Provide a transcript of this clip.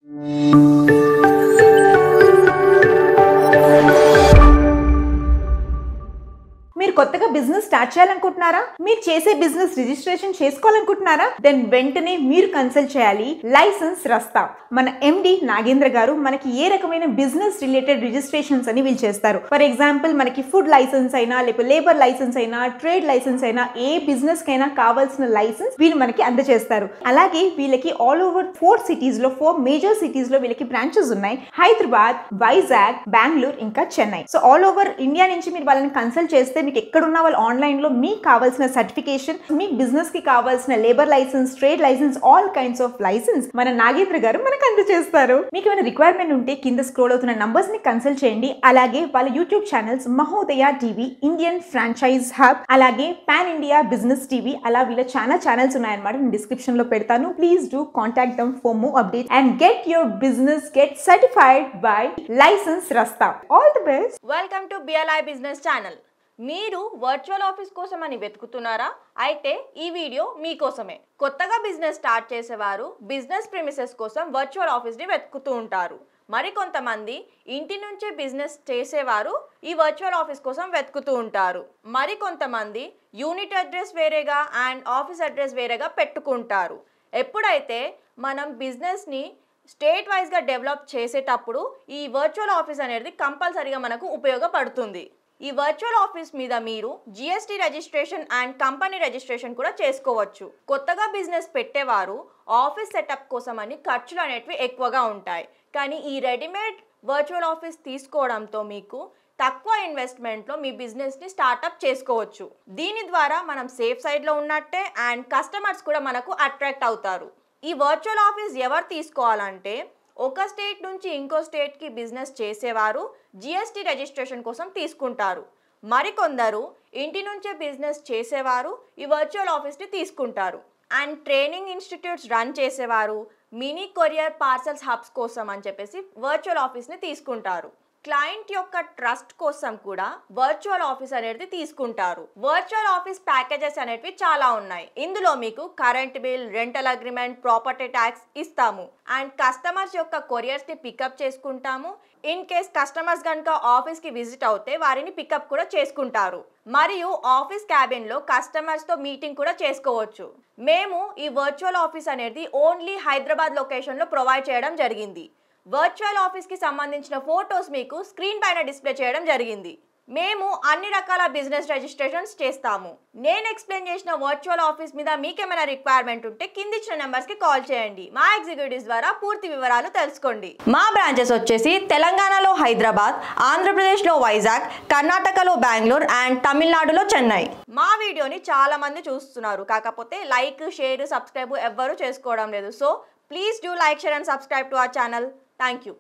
మీరు కొత్తగా business start చేయాలనుకుంటున్నారా మీరు చేసే బిజినెస్ రిజిస్ట్రేషన్ చేసుకోవాలనుకుంటున్నారా దెన్ వెంటనే మీరు కన్సల్ట్ చేయాలి లైసెన్స్ రస్తా మన ఎండి నాగేంద్ర గారు మనకి ఏ రకమైన బిజినెస్ రిలేటెడ్ రిజిస్ట్రేషన్స్ అని వీళ్ళు చేస్తారు ఫర్ ఎగ్జాంపుల్ మనకి ఫుడ్ లైసెన్స్ అయినా లేకపోతే లేబర్ లైసెన్స్ అయినా ట్రేడ్ లైసెన్స్ అయినా ఏ బిజినెస్ కైనా కావాల్సిన లైసెన్స్ వీళ్ళు మనకి అందజేస్తారు అలాగే వీళ్ళకి ఆల్ ఓవర్ ఫోర్ సిటీస్ లో ఫోర్ మేజర్ సిటీస్ లో వీళ్ళకి బ్రాంచెస్ ఉన్నాయి హైదరాబాద్ వైజాగ్ బెంగళూరు ఇంకా Chennai so all over India నుంచి మీరు వాళ్ళని కన్సల్ట్ చేస్తే మీకు ఎక్కడున్న వాళ్ళు ఆన్లైన్ లో మీకు కావాల్సిన సర్టిఫికేషన్ మీ బిజినెస్ కి కావాల్సిన labour licence trade licence all kinds of licence మన నాగేంద్ర గారు మనకు అందజేస్తారు మీకు ఏమైనా రిక్వైర్మెంట్ ఉంటే కింద స్క్రోల్ అవుతున్న నంబర్స్ ని కన్సల్ట్ చేయండి అలాగే వాళ్ళ YouTube channels Mahodaya TV Indian franchise hub అలాగే పాన్ ఇండియా బిజినెస్ టీవీ అలా వీళ్ళ చాలా ఛానల్స్ ఉన్నాయన్నమాట నేను డిస్క్రిప్షన్ లో పెడతాను please do contact them for more update and get your business get certified by licence Rasta all the best welcome to BLI business channel మీరు virtual office కోసం అని వెతుకుతున్నారా అయితే ఈ వీడియో మీకోసమే కొత్తగా బిజినెస్ స్టార్ట్ చేసేవారు బిజినెస్ ప్రిమిసెస్ కోసం వర్చువల్ ఆఫీస్ని వెతుకుతూ ఉంటారు మరికొంతమంది ఇంటి నుంచే బిజినెస్ చేసేవారు ఈ వర్చువల్ ఆఫీస్ కోసం వెతుకుతూ ఉంటారు మరికొంతమంది యూనిట్ అడ్రస్ వేరేగా అండ్ ఆఫీస్ అడ్రస్ వేరేగా పెట్టుకుంటారు ఎప్పుడైతే మనం బిజినెస్ని స్టేట్ వైజ్గా డెవలప్ చేసేటప్పుడు ఈ వర్చువల్ ఆఫీస్ అనేది కంపల్సరీగా మనకు ఉపయోగపడుతుంది ఈ వర్చువల్ ఆఫీస్ మీద మీరు GST registration and company registration కూడా చేసుకోవచ్చు కొత్తగా బిజినెస్ పెట్టేవారు ఆఫీస్ సెటప్ కోసం అని ఖర్చులు అనేటివి ఎక్కువగా ఉంటాయి కానీ ఈ రెడీమేడ్ వర్చువల్ ఆఫీస్ తీసుకోవడంతో మీకు తక్కువ ఇన్వెస్ట్మెంట్లో మీ బిజినెస్ని స్టార్టప్ చేసుకోవచ్చు దీని ద్వారా మనం సేఫ్ సైడ్లో ఉన్నట్టే అండ్ కస్టమర్స్ కూడా మనకు అట్రాక్ట్ అవుతారు ఈ వర్చువల్ ఆఫీస్ ఎవరు తీసుకోవాలంటే ఒక స్టేట్ నుంచి ఇంకో స్టేట్కి బిజినెస్ చేసేవారు జిఎస్టీ రిజిస్ట్రేషన్ కోసం తీసుకుంటారు మరికొందరు ఇంటి నుంచే బిజినెస్ చేసేవారు ఈ వర్చువల్ ఆఫీస్ని తీసుకుంటారు అండ్ ట్రైనింగ్ ఇన్స్టిట్యూట్స్ రన్ చేసేవారు మినీ కొరియర్ పార్సల్స్ హబ్స్ కోసం అని చెప్పేసి వర్చువల్ ఆఫీస్ని తీసుకుంటారు క్లయింట్ యొక్క ట్రస్ట్ కోసం కూడా వర్చువల్ ఆఫీస్ అనేది తీసుకుంటారు వర్చువల్ ఆఫీస్ ప్యాకేజెస్ అనేటివి చాలా ఉన్నాయి ఇందులో మీకు current bill rental agreement property tax ఇస్తాము అండ్ కస్టమర్స్ యొక్క కొరియర్స్ ని పికప్ చేసుకుంటాము ఇన్ కేస్ కస్టమర్స్ కనుక ఆఫీస్ కి విజిట్ అవుతే వారిని పికప్ కూడా చేసుకుంటారు మరియు ఆఫీస్ క్యాబిన్ లో కస్టమర్స్ తో మీటింగ్ కూడా చేసుకోవచ్చు మేము ఈ వర్చువల్ ఆఫీస్ అనేది ఓన్లీ హైదరాబాద్ లొకేషన్ లో ప్రొవైడ్ చేయడం జరిగింది వర్చువల్ ఆఫీస్కి సంబంధించిన ఫొటోస్ మీకు స్క్రీన్ పైన డిస్ప్లే చేయడం జరిగింది మేము అన్ని రకాల బిజినెస్ రిజిస్ట్రేషన్స్ చేస్తాము నేను ఎక్స్ప్లెయిన్ చేసిన వర్చువల్ ఆఫీస్ మీద మీకేమైనా రిక్వైర్మెంట్ ఉంటే కింది ఇచ్చిన నెంబర్స్కి కాల్ చేయండి మా ఎగ్జిక్యూటివ్స్ ద్వారా పూర్తి వివరాలు తెలుసుకోండి మా బ్రాంచెస్ వచ్చేసి తెలంగాణలో హైదరాబాద్ ఆంధ్రప్రదేశ్లో వైజాగ్ కర్ణాటకలో బెంగళూరు అండ్ తమిళనాడులో చెన్నై మా వీడియోని చాలా మంది చూస్తున్నారు కాకపోతే లైక్ షేర్ సబ్స్క్రైబ్ ఎవ్వరూ చేసుకోవడం లేదు so please do like share and subscribe to our channel thank you